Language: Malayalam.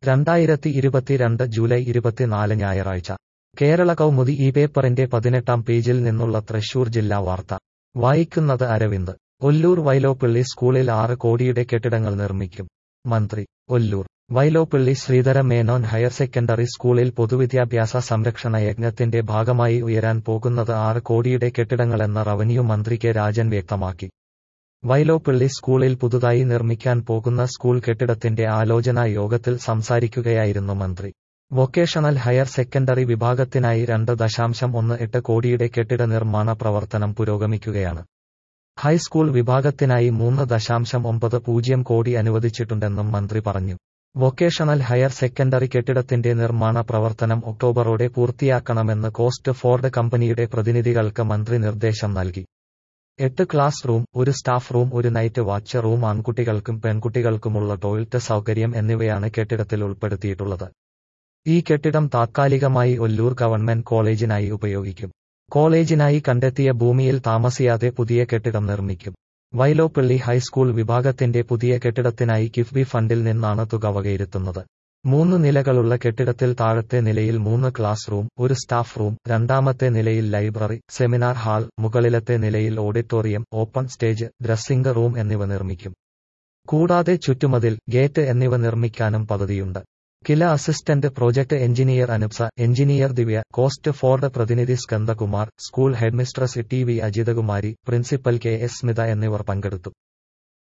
രണ്ടായിരത്തി ഇരുപത്തിരണ്ട് ജൂലൈ ഇരുപത്തിനാല് ഞായറാഴ്ച കേരള കൗമുദി ഈ പേപ്പറിന്റെ പതിനെട്ടാം പേജിൽ നിന്നുള്ള തൃശൂർ ജില്ലാ വാർത്ത വായിക്കുന്നത് അരവിന്ദ് ഒല്ലൂർ വൈലോപ്പിള്ളി സ്കൂളിൽ ആറ് കോടിയുടെ കെട്ടിടങ്ങൾ നിർമ്മിക്കും മന്ത്രി ഒല്ലൂർ വൈലോപ്പിള്ളി ശ്രീധര മേനോൻ ഹയർ സെക്കൻഡറി സ്കൂളിൽ പൊതുവിദ്യാഭ്യാസ സംരക്ഷണ യജ്ഞത്തിന്റെ ഭാഗമായി ഉയരാൻ പോകുന്നത് ആറ് കോടിയുടെ കെട്ടിടങ്ങളെന്ന് റവന്യൂ മന്ത്രി കെ രാജൻ വ്യക്തമാക്കി വൈലോപ്പിള്ളി സ്കൂളിൽ പുതുതായി നിർമ്മിക്കാൻ പോകുന്ന സ്കൂൾ കെട്ടിടത്തിന്റെ ആലോചനാ യോഗത്തിൽ സംസാരിക്കുകയായിരുന്നു മന്ത്രി വൊക്കേഷണൽ ഹയർ സെക്കൻഡറി വിഭാഗത്തിനായി രണ്ട് ദശാംശം ഒന്ന് എട്ട് കോടിയുടെ കെട്ടിട നിർമ്മാണ പ്രവർത്തനം പുരോഗമിക്കുകയാണ് ഹൈസ്കൂൾ വിഭാഗത്തിനായി മൂന്ന് ദശാംശം ഒമ്പത് പൂജ്യം കോടി അനുവദിച്ചിട്ടുണ്ടെന്നും മന്ത്രി പറഞ്ഞു വൊക്കേഷണൽ ഹയർ സെക്കൻഡറി കെട്ടിടത്തിന്റെ നിർമ്മാണ പ്രവർത്തനം ഒക്ടോബറോടെ പൂർത്തിയാക്കണമെന്ന് കോസ്റ്റ് ഫോർഡ് കമ്പനിയുടെ പ്രതിനിധികൾക്ക് മന്ത്രി നിർദ്ദേശം നൽകി എട്ട് ക്ലാസ് റൂം ഒരു സ്റ്റാഫ് റൂം ഒരു നൈറ്റ് വാച്ച് റൂം ആൺകുട്ടികൾക്കും പെൺകുട്ടികൾക്കുമുള്ള ടോയ്ലറ്റ് സൗകര്യം എന്നിവയാണ് കെട്ടിടത്തിൽ ഉൾപ്പെടുത്തിയിട്ടുള്ളത് ഈ കെട്ടിടം താത്കാലികമായി ഒല്ലൂർ ഗവൺമെന്റ് കോളേജിനായി ഉപയോഗിക്കും കോളേജിനായി കണ്ടെത്തിയ ഭൂമിയിൽ താമസിയാതെ പുതിയ കെട്ടിടം നിർമ്മിക്കും വൈലോപ്പിള്ളി ഹൈസ്കൂൾ വിഭാഗത്തിന്റെ പുതിയ കെട്ടിടത്തിനായി കിഫ്ബി ഫണ്ടിൽ നിന്നാണ് തുക വകയിരുത്തുന്നത് മൂന്ന് നിലകളുള്ള കെട്ടിടത്തിൽ താഴത്തെ നിലയിൽ മൂന്ന് ക്ലാസ് റൂം ഒരു സ്റ്റാഫ് റൂം രണ്ടാമത്തെ നിലയിൽ ലൈബ്രറി സെമിനാർ ഹാൾ മുകളിലത്തെ നിലയിൽ auditorium open stage dressing room എന്നിവ നിർമ്മിക്കും കൂടാതെ ചുറ്റുമതിൽ ഗേറ്റ് എന്നിവ നിർമ്മിക്കാനും പദ്ധതിയുണ്ട് Kila assistant project engineer Anupsa engineer Divya Costford പ്രതിനിധി Skandakumar school headmistress T V Ajithakumari principal K S Smitha എന്നിവർ പങ്കെടുത്തു